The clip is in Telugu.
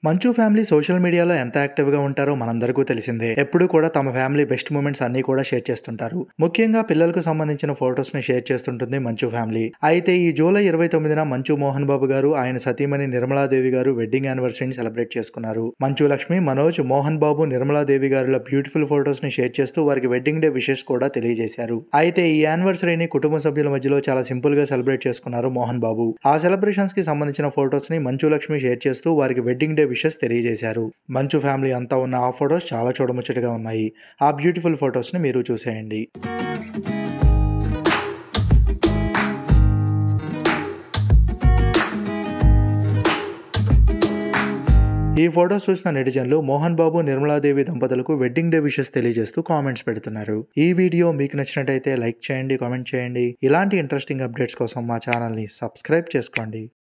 మంచు ఫ్యామిలీ సోషల్ మీడియాలో ఎంత యాక్టివ్ గా ఉంటారో మనందరికీ తెలిసిందే ఎప్పుడు కూడా తమ ఫ్యామిలీ బెస్ట్ మూమెంట్స్ అన్ని కూడా షేర్ చేస్తుంటారు ముఖ్యంగా పిల్లలకు సంబంధించిన ఫొటోస్ ని షేర్ చేస్తుంటుంది మంచు ఫ్యామిలీ అయితే ఈ జూలై ఇరవై తొమ్మిదిన మంచు మోహన్ బాబు గారు ఆయన సతీమణి నిర్మలాదేవి గారు వెడ్డింగ్ యానివర్సరీని సెలబ్రేట్ చేసుకున్నారు మంచు లక్ష్మి మనోజ్ మోహన్ బాబు నిర్మలాదేవి గారుల బ్యూటిఫుల్ ఫొటోస్ ని షేర్ చేస్తూ వారికి వెడ్డింగ్ డే విషెస్ కూడా తెలియజేశారు అయితే ఈ యానివర్సరీని కుటుంబ సభ్యుల మధ్యలో చాలా సింపుల్ గా సెలబ్రేట్ చేసుకున్నారు మోహన్ బాబు ఆ సెలబ్రేషన్స్ కి సంబంధించిన ఫొటోస్ ని మంచు లక్ష్మి షేర్ చేస్తూ వారికి వెడ్డింగ్ డే విషెస్ తెలియజేశారు మంచు ఫ్యామిలీ అంతా ఉన్న ఆ ఫొటోస్ చాలా చూడముచ్చటగా ఉన్నాయి ఆ బ్యూటిఫుల్ ఫొటోస్ ని మీరు చూసేయండి ఈ ఫొటోస్ చూసిన నెటిజన్లు మోహన్ బాబు నిర్మలాదేవి దంపతులకు వెడ్డింగ్ డే విషెస్ తెలియజేస్తూ కామెంట్స్ పెడుతున్నారు ఈ వీడియో మీకు నచ్చినట్టయితే లైక్ చేయండి కామెంట్ చేయండి ఇలాంటి ఇంట్రెస్టింగ్ అప్డేట్స్ కోసం మా ఛానల్ని సబ్స్క్రైబ్ చేసుకోండి